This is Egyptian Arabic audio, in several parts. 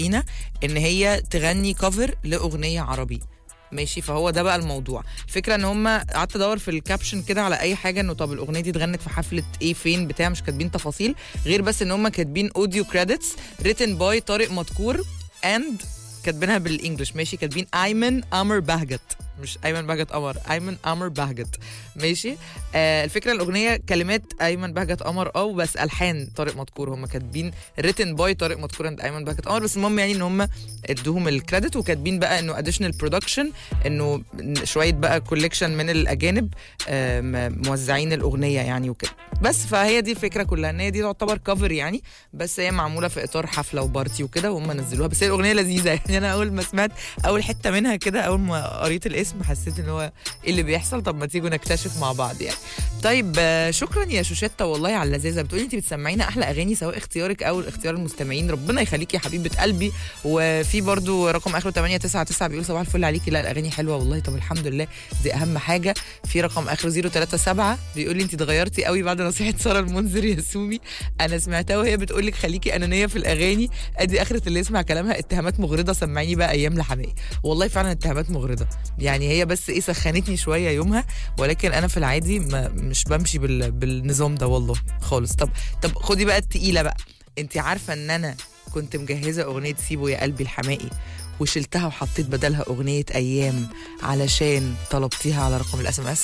لينا ان هي تغني كفر لاغنيه عربي ماشي فهو ده بقى الموضوع الفكره ان هم قعدت ادور في الكابشن كده على اي حاجه انه طب الاغنيه دي اتغنت في حفله ايه فين بتاع مش كاتبين تفاصيل غير بس ان هم كاتبين اوديو كريدتس ريتن باي طارق مدكور اند كاتبينها بالانجلش ماشي كاتبين ايمن امر بهجت مش ايمن بهجت قمر ايمن امر بهجت ماشي آه الفكره الاغنيه كلمات ايمن بهجت قمر اه بس الحان طارق مدكور هم كاتبين ريتن باي طارق مدكور اند ايمن بهجت قمر بس المهم يعني ان هم ادوهم الكريدت وكاتبين بقى انه اديشنال برودكشن انه شويه بقى كوليكشن من الاجانب آه م- موزعين الاغنيه يعني وكده بس فهي دي الفكره كلها ان هي دي تعتبر كفر يعني بس هي معموله في اطار حفله وبارتي وكده وهم نزلوها بس هي الاغنيه لذيذه يعني انا اول ما سمعت اول حته منها كده اول ما قريت الاسم حسيت ان هو ايه اللي بيحصل طب ما تيجوا نكتشف مع بعض يعني طيب آه، شكرا يا شوشتة والله على اللذاذه بتقولي انت بتسمعينا احلى اغاني سواء اختيارك او اختيار المستمعين ربنا يخليكي يا حبيبه قلبي وفي برضو رقم اخره 899 بيقول صباح الفل عليكي لا الاغاني حلوه والله طب الحمد لله دي اهم حاجه في رقم اخره 037 بيقول لي انت اتغيرتي قوي بعد نصيحه ساره المنذر يا سومي انا سمعتها وهي بتقول لك خليكي انانيه في الاغاني ادي اخره اللي يسمع كلامها اتهامات مغرضه سمعيني بقى ايام لحماقي والله فعلا اتهامات مغرضه يعني هي بس ايه سخنتني شويه يومها ولكن انا في العادي ما مش بمشي بال... بالنظام ده والله خالص طب طب خدي بقى التقيله بقى انت عارفه ان انا كنت مجهزه اغنيه سيبه يا قلبي الحماقي وشلتها وحطيت بدلها اغنيه ايام علشان طلبتيها على رقم الاس ام اس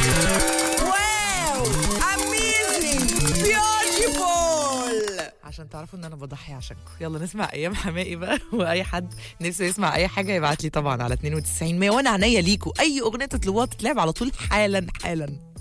واو اميزنج بيوتيفول عشان تعرفوا ان انا بضحي عشانكم يلا نسمع ايام حماقي بقى واي حد نفسه يسمع اي حاجه يبعت لي طبعا على 92 100 وانا عينيا ليكوا اي اغنيه تطلبوها تتلعب على طول حالا حالا